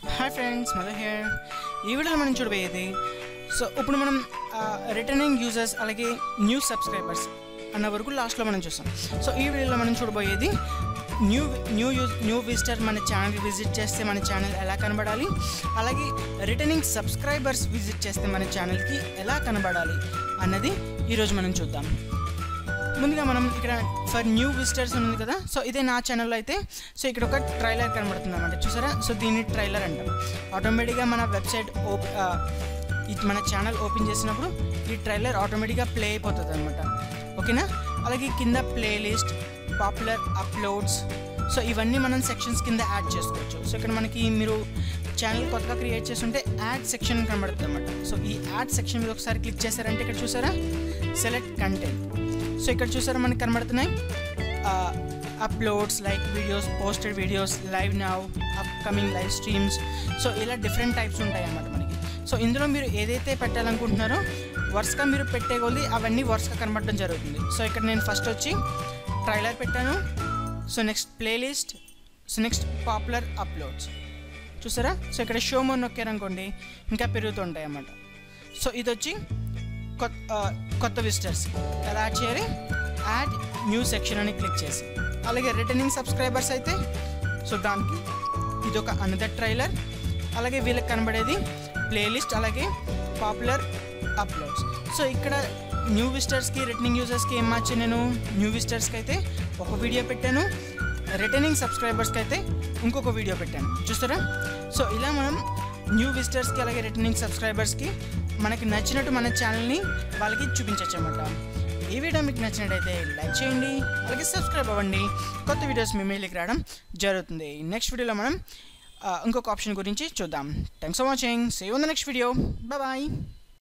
hi friends mother here ఈ వీడియోలో మనం చూడబోయేది సో ఇప్పుడు మనం రిటర్నింగ్ యూజర్స్ అలాగే న్యూ సబ్స్క్రైబర్స్ అన్న వరకు లాస్ట్లో మనం చూస్తాం సో ఈ వీడియోలో మనం చూడబోయేది new new use new visitor మన ఛానల్ విజిట్ చేస్తే మన ఛానల్ ఎలా కనబడాలి అలాగే రిటర్నింగ్ సబ్స్క్రైబర్స్ విజిట్ చేస్తే మన ఛానల్కి ఎలా కనబడాలి అన్నది ఈరోజు మనం చూద్దాం ముందుగా మనం ఇక్కడ ఫర్ న్యూ విజిటర్స్ ఉంది కదా సో ఇదే నా ఛానల్లో అయితే సో ఇక్కడ ఒక ట్రైలర్ కనబడుతుంది అనమాట చూసారా సో దీన్ని ట్రైలర్ అంటాం ఆటోమేటిక్గా మన వెబ్సైట్ ఓప్ ఇది మన ఛానల్ ఓపెన్ చేసినప్పుడు ఈ ట్రైలర్ ఆటోమేటిక్గా ప్లే అయిపోతుంది అనమాట ఓకేనా అలాగే కింద ప్లేలిస్ట్ పాపులర్ అప్లోడ్స్ సో ఇవన్నీ మనం సెక్షన్స్ కింద యాడ్ చేసుకోవచ్చు సో ఇక్కడ మనకి మీరు ఛానల్ కొత్తగా క్రియేట్ చేస్తుంటే యాడ్ సెక్షన్ కనబడుతుంది అనమాట సో ఈ యాడ్ సెక్షన్ మీద ఒకసారి క్లిక్ చేశారంటే ఇక్కడ చూసారా సెలెక్ట్ కంటెంట్ సో ఇక్కడ చూసారా మనకి కనబడుతున్నాయి uploads like videos posted videos live now upcoming live streams so ఇలా డిఫరెంట్ టైప్స్ ఉంటాయి అన్నమాట మనకి సో ఇందులో మీరు ఏదైతే పెట్టాలనుకుంటున్నారో వరుసగా మీరు పెట్టే కొద్దీ అవన్నీ వరుసగా కనబడడం జరుగుతుంది సో ఇక్కడ నేను ఫస్ట్ వచ్చి ట్రైలర్ పెట్టాను so next playlist so next popular uploads చూసారా సో ఇక్కడ షో మోన్ నొక్కారనుకోండి ఇంకా పెరుగుతుంటాయి అన్నమాట సో ఇది వచ్చి కొత్త కొత్త విజిటర్స్ ఎలా యాడ్ చేయాలి యాడ్ న్యూ సెక్షన్ అని క్లిక్ చేసి అలాగే రిటర్నింగ్ సబ్స్క్రైబర్స్ అయితే సో దానికి ఇది ఒక అనదర్ ట్రైలర్ అలాగే వీళ్ళకి కనబడేది ప్లేలిస్ట్ అలాగే పాపులర్ అప్లోడ్స్ సో ఇక్కడ న్యూ విజిటర్స్కి రిటర్నింగ్ యూజర్స్కి ఏం మార్చి నేను న్యూ విజిటర్స్కి అయితే ఒక వీడియో పెట్టాను రిటర్నింగ్ సబ్స్క్రైబర్స్కి అయితే ఇంకొక వీడియో పెట్టాను చూస్తారా సో ఇలా మనం న్యూ విజిటర్స్కి అలాగే రిటర్నింగ్ సబ్స్క్రైబర్స్కి మనకి నచ్చినట్టు మన ఛానల్ని వాళ్ళకి చూపించవచ్చు అనమాట ఈ వీడియో మీకు నచ్చినట్టయితే లైక్ చేయండి అలాగే సబ్స్క్రైబ్ అవ్వండి కొత్త వీడియోస్ మీ మెయిల్కి రావడం జరుగుతుంది నెక్స్ట్ వీడియోలో మనం ఇంకొక ఆప్షన్ గురించి చూద్దాం thanks for watching save the next video bye